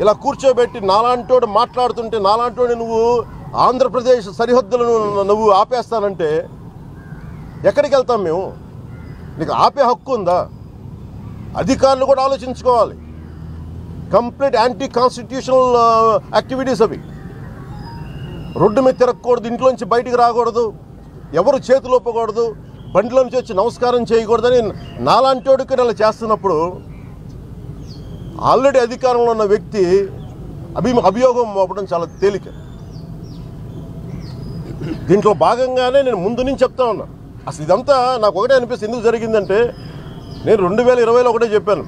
ఇలా కూర్చోబెట్టి నాలాంటోడు మాట్లాడుతుంటే నాలాంటోడు నువ్వు ఆంధ్రప్రదేశ్ సరిహద్దులను నువ్వు ఆపేస్తానంటే ఎక్కడికి వెళ్తాం మేము నీకు ఆపే హక్కు ఉందా అధికారులు కూడా ఆలోచించుకోవాలి కంప్లీట్ యాంటీ కాన్స్టిట్యూషనల్ యాక్టివిటీస్ అవి రోడ్డు మీద తిరగకూడదు ఇంట్లోంచి బయటికి రాకూడదు ఎవరు చేతులు ఒప్పకూడదు బండిలో నుంచి వచ్చి నమస్కారం చేయకూడదని నాలాంటోడికి ఇలా చేస్తున్నప్పుడు ఆల్రెడీ అధికారంలో ఉన్న వ్యక్తి అభి అభియోగం మోపడం చాలా తేలిక దీంట్లో భాగంగానే నేను ముందు నుంచి చెప్తా ఉన్నా అసలు ఇదంతా నాకు ఒకటే అనిపిస్తుంది ఎందుకు జరిగిందంటే నేను రెండు వేల ఇరవైలో ఒకటే చెప్పాను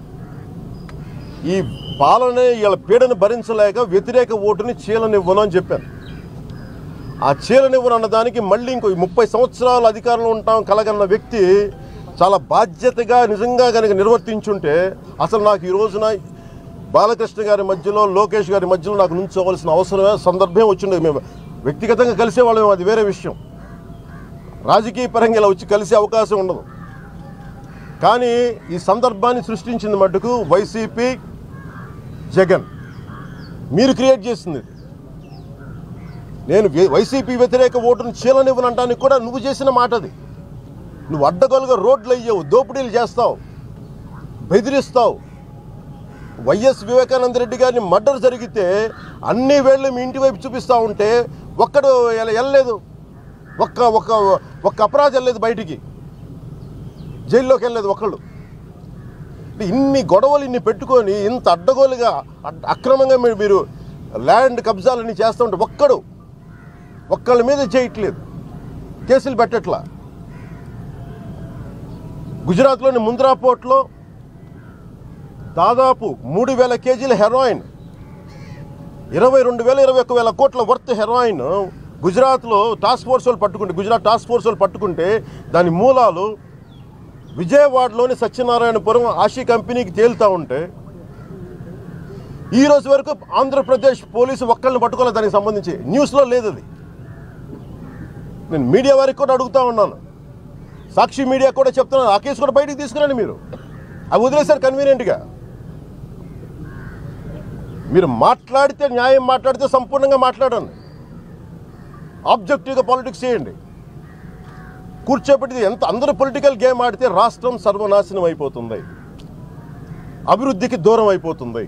ఈ పాలన వీళ్ళ పీడను భరించలేక వ్యతిరేక ఓటుని చీలనివ్వను అని చెప్పాను ఆ చీలనివ్వను అన్న దానికి మళ్ళీ ఇంకో ముప్పై సంవత్సరాలు అధికారంలో ఉంటాం కలగన్న వ్యక్తి చాలా బాధ్యతగా నిజంగా కనుక నిర్వర్తించుంటే అసలు నాకు ఈ రోజున బాలకృష్ణ గారి మధ్యలో లోకేష్ గారి మధ్యలో నాకు నుంచోవలసిన అవసరమే సందర్భం వచ్చిండేది మేము వ్యక్తిగతంగా కలిసేవాళ్ళం అది వేరే విషయం రాజకీయ పరంగా ఇలా వచ్చి కలిసే అవకాశం ఉండదు కానీ ఈ సందర్భాన్ని సృష్టించింది మటుకు వైసీపీ జగన్ మీరు క్రియేట్ చేసింది ఇది. నేను వే- వైసీపీ వ్యతిరేక ఓటును చీలనివ్వనంటానికి కూడా నువ్వు చేసిన మాట అది నువ్వు అడ్డగోలుగా రోడ్లు అయ్యావు దోపిడీలు చేస్తావు బెదిరిస్తావు వైఎస్ వివేకానంద రెడ్డి గారిని మర్డర్ జరిగితే అన్ని వేళ్ళు మీ ఇంటి వైపు చూపిస్తూ ఉంటే ఒక్కడు ఎల- వెళ్ళలేదు ఒక్క ఒక్క ఒక్క అపరాధం వెళ్ళలేదు బయటికి జైల్లోకి వెళ్ళలేదు ఒకళ్ళు అంటే ఇన్ని గొడవలు ఇన్ని పెట్టుకొని ఇంత అడ్డగోలుగా అడ్- అక్రమంగా మీరు మీరు ల్యాండ్ కబ్జాలన్నీ చేస్తూ ఉంటే ఒక్కడు ఒక్కళ్ళ మీద చేయట్లేదు కేసులు పెట్టట్లా గుజరాత్లోని ముంద్రా పోర్ట్లో దాదాపు మూడు వేల కేజీల హెరాయిన్ ఇరవై రెండు వేల ఇరవై ఒక్క వేల కోట్ల వర్త్ హెరాయిన్ గుజరాత్లో టాస్క్ ఫోర్స్ వాళ్ళు పట్టుకుంటే గుజరాత్ టాస్క్ ఫోర్స్ వాళ్ళు పట్టుకుంటే దాని మూలాలు విజయవాడలోని సత్యనారాయణపురం ఆశీ కంపెనీకి తేలుతూ ఉంటే ఈ రోజు వరకు ఆంధ్రప్రదేశ్ పోలీసు ఒక్కళ్ళని పట్టుకోలేదు దానికి సంబంధించి న్యూస్లో లేదు అది నేను మీడియా వారికి కూడా అడుగుతా ఉన్నాను సాక్షి మీడియా కూడా చెప్తున్నాను ఆ కేసు కూడా బయటికి తీసుకురండి మీరు అవి వదిలేశారు కన్వీనియంట్గా మీరు మాట్లాడితే న్యాయం మాట్లాడితే సంపూర్ణంగా మాట్లాడండి ఆబ్జెక్టివ్గా పాలిటిక్స్ చేయండి కూర్చోబెట్టి ఎంత అందరూ పొలిటికల్ గేమ్ ఆడితే రాష్ట్రం సర్వనాశనం అయిపోతుంది అభివృద్ధికి దూరం అయిపోతుంది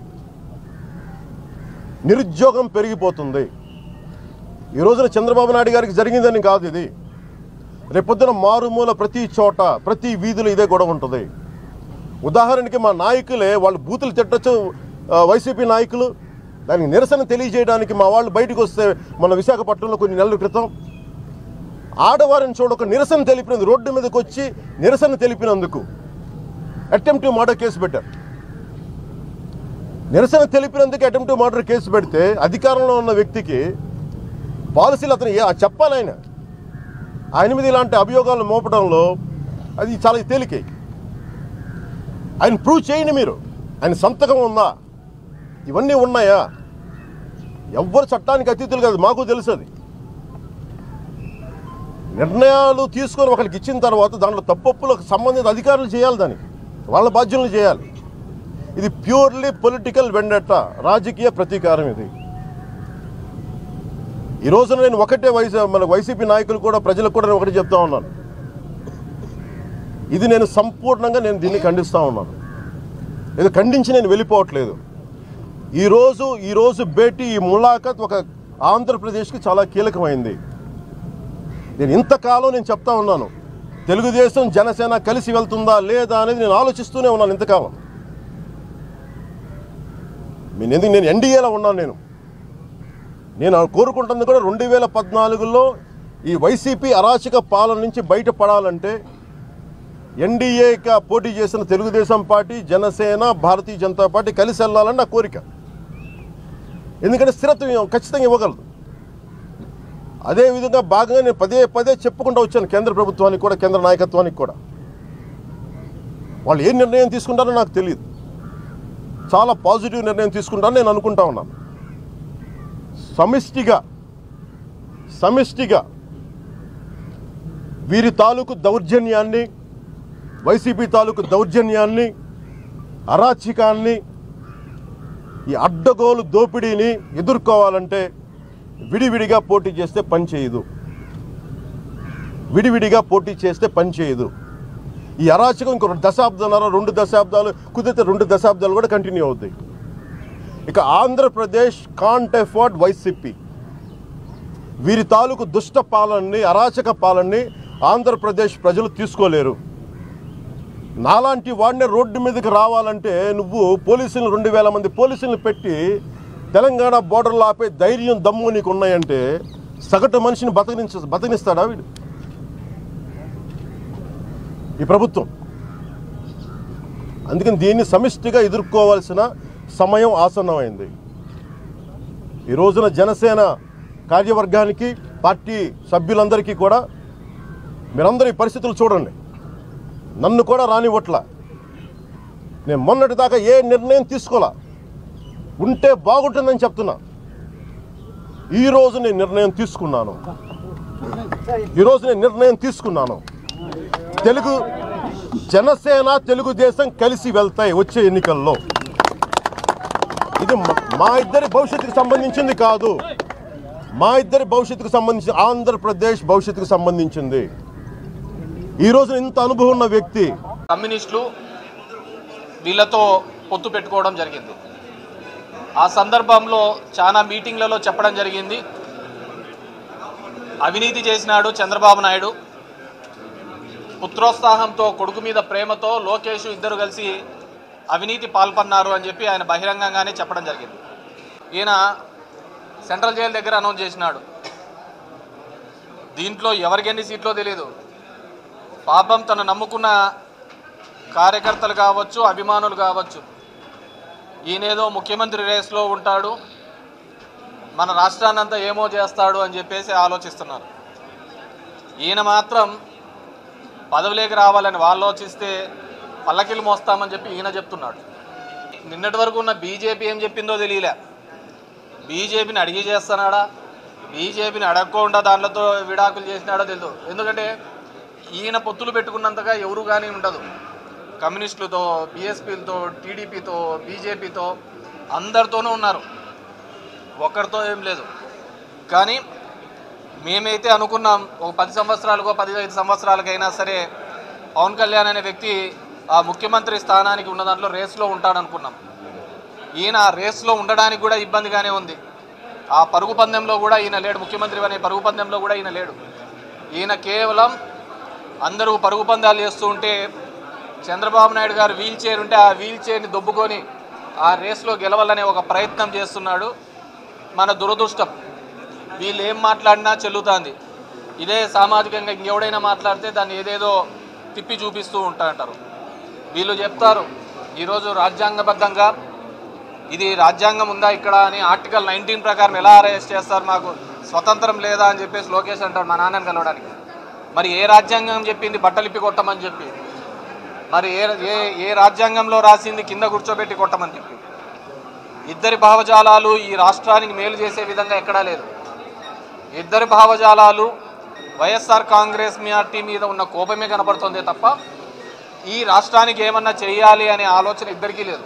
నిరుద్యోగం పెరిగిపోతుంది ఈ రోజున చంద్రబాబు నాయుడు గారికి జరిగిందని కాదు ఇది రేపొద్దున మారుమూల ప్రతి చోట ప్రతి వీధిలో ఇదే గొడవ ఉంటుంది ఉదాహరణకి మా నాయకులే వాళ్ళు బూతులు తిట్టచ్చు ఆ, వైసీపీ నాయకులు దానికి నిరసన తెలియజేయడానికి మా వాళ్ళు బయటకు వస్తే మన విశాఖపట్నంలో కొన్ని నెలల క్రితం ఆడవారిని చూడక నిరసన తెలిపినందుకు రోడ్డు మీదకి వచ్చి నిరసన తెలిపినందుకు అటెంప్ట్ మర్డర్ కేసు పెట్టారు నిరసన తెలిపినందుకు అటెంప్ట్ మర్డర్ కేసు పెడితే అధికారంలో ఉన్న వ్యక్తికి పాలసీలు అతను ఏ- చెప్పాలి ఆయన ఆయన మీద ఇలాంటి అభియోగాలు మోపడంలో అది చాలా తేలికే ఆయన ప్రూవ్ చేయండి మీరు ఆయన సంతకం ఉందా ఇవన్నీ ఉన్నాయా ఎవ్వరు చట్టానికి అతీతులు కాదు మాకు తెలుసు అది నిర్ణయాలు తీసుకొని ఒకరికి ఇచ్చిన తర్వాత దాంట్లో తప్పొప్పులకు సంబంధిత అధికారులు చేయాలి దానికి వాళ్ళ బాధ్యతలు చేయాలి ఇది ప్యూర్లీ పొలిటికల్ వెండట రాజకీయ ప్రతీకారం ఇది ఈ రోజున నేను ఒకటే వైసీ మన వైసీపీ నాయకులు కూడా ప్రజలకు కూడా నేను ఒకటి చెప్తా ఉన్నాను ఇది నేను సంపూర్ణంగా నేను దీన్ని ఖండిస్తా ఉన్నాను ఇది ఖండించి నేను వెళ్ళిపోవట్లేదు ఈరోజు ఈరోజు భేటీ ఈ ములాఖత్ ఒక ఆంధ్రప్రదేశ్కి చాలా కీలకమైంది నేను ఇంతకాలం నేను చెప్తా ఉన్నాను తెలుగుదేశం జనసేన కలిసి వెళ్తుందా లేదా అనేది నేను ఆలోచిస్తూనే ఉన్నాను ఇంతకాలం నేను ఎందుకు నేను ఎన్డీఏలో ఉన్నాను నేను నేను కోరుకుంటుంది కూడా రెండు వేల పద్నాలుగులో ఈ వైసీపీ అరాచక పాలన నుంచి బయటపడాలంటే ఎన్డీఏగా పోటీ చేసిన తెలుగుదేశం పార్టీ జనసేన భారతీయ జనతా పార్టీ కలిసి వెళ్ళాలని నా కోరిక ఎందుకంటే స్థిరత్వం ఖచ్చితంగా ఇవ్వగలదు అదేవిధంగా భాగంగా నేను పదే పదే చెప్పుకుంటూ వచ్చాను కేంద్ర ప్రభుత్వానికి కూడా కేంద్ర నాయకత్వానికి కూడా వాళ్ళు ఏ నిర్ణయం తీసుకుంటారో నాకు తెలియదు చాలా పాజిటివ్ నిర్ణయం తీసుకుంటారని నేను అనుకుంటా ఉన్నాను సమిష్టిగా సమిష్టిగా వీరి తాలూకు దౌర్జన్యాన్ని వైసీపీ తాలూకు దౌర్జన్యాన్ని అరాచకాన్ని ఈ అడ్డగోలు దోపిడీని ఎదుర్కోవాలంటే విడివిడిగా పోటీ చేస్తే పని చేయదు విడివిడిగా పోటీ చేస్తే పని చేయదు ఈ అరాచకం ఇంకో దశాబ్దాల రెండు దశాబ్దాలు కుదిరితే రెండు దశాబ్దాలు కూడా కంటిన్యూ అవుతాయి ఇక ఆంధ్రప్రదేశ్ కాంట్ ఎఫర్డ్ వైసీపీ వీరి తాలూకు దుష్ట పాలనని అరాచక పాలనని ఆంధ్రప్రదేశ్ ప్రజలు తీసుకోలేరు నాలాంటి వాడిని రోడ్డు మీదకి రావాలంటే నువ్వు పోలీసులు రెండు వేల మంది పోలీసులను పెట్టి తెలంగాణ బోర్డర్లో ఆపే ధైర్యం దమ్ము నీకు ఉన్నాయంటే సగటు మనిషిని బతకనించ బతకనిస్తాడా వీడు ఈ ప్రభుత్వం అందుకని దీన్ని సమిష్టిగా ఎదుర్కోవాల్సిన సమయం ఆసన్నమైంది ఈ రోజున జనసేన కార్యవర్గానికి పార్టీ సభ్యులందరికీ కూడా మీరందరూ ఈ పరిస్థితులు చూడండి నన్ను కూడా రానివ్వట్ల నేను మొన్నటి దాకా ఏ నిర్ణయం తీసుకోలా ఉంటే బాగుంటుందని చెప్తున్నా ఈరోజు నేను నిర్ణయం తీసుకున్నాను ఈరోజు నేను నిర్ణయం తీసుకున్నాను తెలుగు జనసేన తెలుగుదేశం కలిసి వెళ్తాయి వచ్చే ఎన్నికల్లో ఇది మా- మా ఇద్దరి భవిష్యత్తుకు సంబంధించింది కాదు మా ఇద్దరి భవిష్యత్తుకు సంబంధించి ఆంధ్రప్రదేశ్ భవిష్యత్తుకు సంబంధించింది ఈ రోజు ఇంత అనుభవం ఉన్న వ్యక్తి కమ్యూనిస్టులు వీళ్ళతో పొత్తు పెట్టుకోవడం జరిగింది ఆ సందర్భంలో చాలా మీటింగ్లలో చెప్పడం జరిగింది అవినీతి చేసినాడు చంద్రబాబు నాయుడు పుత్రోత్సాహంతో కొడుకు మీద ప్రేమతో లోకేష్ ఇద్దరు కలిసి అవినీతి పాల్పన్నారు అని చెప్పి ఆయన బహిరంగంగానే చెప్పడం జరిగింది ఈయన సెంట్రల్ జైలు దగ్గర అనౌన్స్ చేసినాడు దీంట్లో ఎవరికి ఎన్ని సీట్లో తెలియదు పాపం తను నమ్ముకున్న కార్యకర్తలు కావచ్చు అభిమానులు కావచ్చు ఈయనేదో ముఖ్యమంత్రి రేస్లో ఉంటాడు మన రాష్ట్రాన్నంతా ఏమో చేస్తాడు అని చెప్పేసి ఆలోచిస్తున్నారు ఈయన మాత్రం పదవిలోకి రావాలని వాళ్ళు ఆలోచిస్తే పల్లకిలు మోస్తామని చెప్పి ఈయన చెప్తున్నాడు నిన్నటి వరకు ఉన్న బీజేపీ ఏం చెప్పిందో తెలియలే బీజేపీని అడిగి చేస్తున్నాడా బీజేపీని అడగకుండా దాంట్లో విడాకులు చేసినాడో తెలియదు ఎందుకంటే ఈయన పొత్తులు పెట్టుకున్నంతగా ఎవరు కానీ ఉండదు కమ్యూనిస్టులతో బీఎస్పీలతో టీడీపీతో బీజేపీతో అందరితోనూ ఉన్నారు ఒక్కరితో ఏం లేదు కానీ మేమైతే అనుకున్నాం ఒక పది సంవత్సరాలకో పదిహేను సంవత్సరాలకైనా సరే పవన్ కళ్యాణ్ అనే వ్యక్తి ఆ ముఖ్యమంత్రి స్థానానికి ఉన్న దాంట్లో రేస్లో ఉంటాడనుకున్నాం ఈయన ఆ రేస్లో ఉండడానికి కూడా ఇబ్బందిగానే ఉంది ఆ పరుగు పందెంలో కూడా ఈయన లేడు ముఖ్యమంత్రి అనే పరుగు పందెంలో కూడా ఈయన లేడు ఈయన కేవలం అందరూ పరుగు పందాలు చేస్తూ ఉంటే చంద్రబాబు నాయుడు గారు వీల్ చైర్ ఉంటే ఆ వీల్ చైర్ని దొబ్బుకొని ఆ రేస్లో గెలవాలనే ఒక ప్రయత్నం చేస్తున్నాడు మన దురదృష్టం వీళ్ళు ఏం మాట్లాడినా చెల్లుతుంది ఇదే సామాజికంగా ఇంకెవడైనా మాట్లాడితే దాన్ని ఏదేదో తిప్పి చూపిస్తూ ఉంటా అంటారు వీళ్ళు చెప్తారు ఈరోజు రాజ్యాంగబద్ధంగా ఇది రాజ్యాంగం ఉందా ఇక్కడ అని ఆర్టికల్ నైన్టీన్ ప్రకారం ఎలా అరెస్ట్ చేస్తారు మాకు స్వతంత్రం లేదా అని చెప్పేసి లోకేష్ అంటాడు మా నాన్నని కలవడానికి మరి ఏ రాజ్యాంగం చెప్పింది బట్టలిప్పి కొట్టమని చెప్పి మరి ఏ ఏ ఏ రాజ్యాంగంలో రాసింది కింద కూర్చోబెట్టి కొట్టమని చెప్పి ఇద్దరి భావజాలాలు ఈ రాష్ట్రానికి మేలు చేసే విధంగా ఎక్కడా లేదు ఇద్దరి భావజాలాలు వైఎస్ఆర్ కాంగ్రెస్ పార్టీ మీద ఉన్న కోపమే కనపడుతుంది తప్ప ఈ రాష్ట్రానికి ఏమన్నా చేయాలి అనే ఆలోచన ఇద్దరికీ లేదు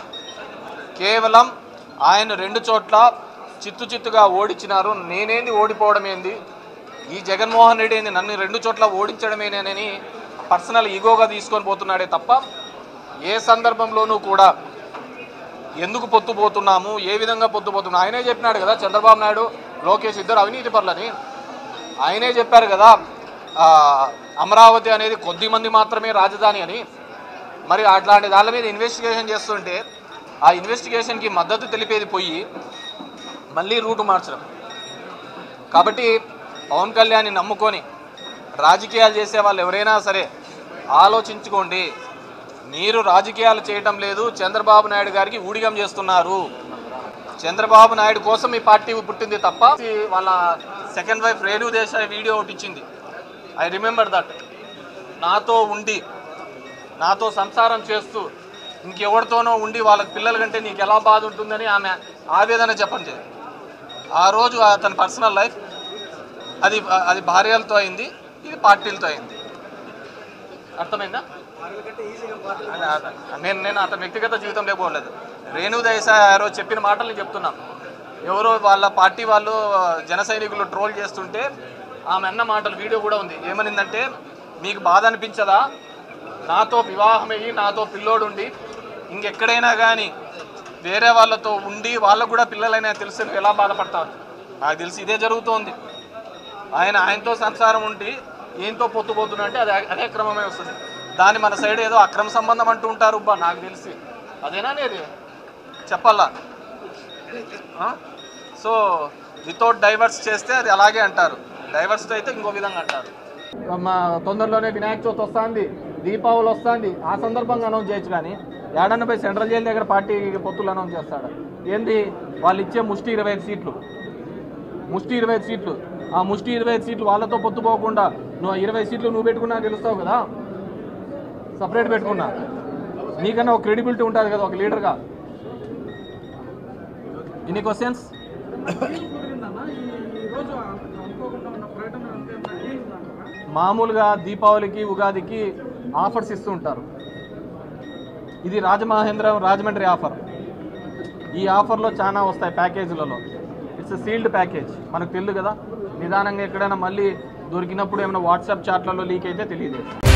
కేవలం ఆయన రెండు చోట్ల చిత్తు చిత్తుగా ఓడించినారు నేనేంది ఓడిపోవడం ఏంది ఈ జగన్మోహన్ రెడ్డి ఏంది నన్ను రెండు చోట్ల ఓడించడమేనని పర్సనల్ ఈగోగా తీసుకొని పోతున్నాడే తప్ప ఏ సందర్భంలోనూ కూడా ఎందుకు పొత్తు పోతున్నాము ఏ విధంగా పొత్తు పోతున్నాము ఆయనే చెప్పినాడు కదా చంద్రబాబు నాయుడు లోకేష్ ఇద్దరు అవినీతి పరులని ఆయనే చెప్పారు కదా ఆ, అమరావతి అనేది కొద్ది మంది మాత్రమే రాజధాని అని మరి అట్లాంటి దాని మీద ఇన్వెస్టిగేషన్ చేస్తుంటే ఆ ఇన్వెస్టిగేషన్కి మద్దతు తెలిపేది పోయి మళ్ళీ రూటు మార్చడం కాబట్టి పవన్ కళ్యాణ్ని నమ్ముకొని రాజకీయాలు చేసే వాళ్ళు ఎవరైనా సరే ఆలోచించుకోండి మీరు రాజకీయాలు చేయటం లేదు చంద్రబాబు నాయుడు గారికి ఊడిగం చేస్తున్నారు చంద్రబాబు నాయుడు కోసం ఈ పార్టీ పుట్టింది తప్ప ఈ వాళ్ళ second wife Renu Desai video ఒకటి ఇచ్చింది ఐ రిమెంబర్ దట్ నాతో ఉండి నాతో సంసారం చేస్తూ ఇంకెవరితోనో ఉండి వాళ్ళకి పిల్లల కంటే నీకు ఎలా బాధ ఉంటుందని ఆమె ఆవేదన చెప్పండి ఆ రోజు అతని పర్సనల్ లైఫ్ అది అది భార్యలతో అయింది ఇది పార్టీలతో అయింది అర్థమైందా అని అత- నేను నేను అతని వ్యక్తిగత జీవితంలో పోలేదు రేణు దేశాయ్ గారు చెప్పిన మాటలు నేను చెప్తున్నా ఎవరో వాళ్ళ పార్టీ వాళ్ళు జన సైనికులు ట్రోల్ చేస్తుంటే ఆమె అన్న మాటలు వీడియో కూడా ఉంది ఏమనిందంటే మీకు బాధ అనిపించదా నాతో వివాహం అయ్యి నాతో పిల్లోడు ఉండి ఇంకెక్కడైనా కానీ వేరే వాళ్ళతో ఉండి వాళ్ళకు కూడా పిల్లలైనా తెలిసి నువ్వు ఎలా బాధపడతావు నాకు తెలిసి ఇదే జరుగుతోంది ఆయన ఆయనతో సంసారం ఉండి ఏంతో పొత్తుపోతున్నా అంటే అది అదే క్రమమే వస్తుంది దాన్ని మన సైడ్ ఏదో అక్రమ సంబంధం అంటూ ఉంటారు బా నాకు తెలిసి అదేనా అనేది చెప్పాలా ఆ? సో వితౌట్ డైవర్స్ చేస్తే అది అలాగే అంటారు డైవర్స్తో అయితే ఇంకో విధంగా అంటారు మా తొందరలోనే వినాయక చవితి వస్తుంది దీపావళి వస్తుంది ఆ సందర్భంగా అనౌన్స్ చేయొచ్చు కానీ ఏడన్న పోయి సెంట్రల్ జైలు దగ్గర పార్టీ పొత్తులు అనౌన్స్ చేస్తాడు ఏంది వాళ్ళు ఇచ్చే ముష్టి ఇరవై ఐదు సీట్లు ముష్టి ఇరవై ఐదు సీట్లు ఆ ముష్టి ఇరవై ఐదు సీట్లు వాళ్ళతో పొత్తు పోకుండా నువ్వు ఆ ఇరవై సీట్లు నువ్వు పెట్టుకున్నా గెలుస్తావు కదా సపరేట్ పెట్టుకున్నా నీకన్నా ఒక క్రెడిబిలిటీ ఉంటుంది కదా ఒక లీడర్గా ఎనీ క్వశ్చన్స్ మామూలుగా దీపావళికి ఉగాదికి ఆఫర్స్ ఇస్తూ ఉంటారు ఇది రాజమహేంద్రం రాజమండ్రి ఆఫర్ ఈ ఆఫర్లో చాలా వస్తాయి ప్యాకేజీలలో ఇట్స్ సీల్డ్ ప్యాకేజ్ మనకు తెలియదు కదా నిదానంగా ఎక్కడైనా మళ్ళీ దొరికినప్పుడు ఏమైనా వాట్సాప్ చాట్లలో లీక్ అయితే తెలియదు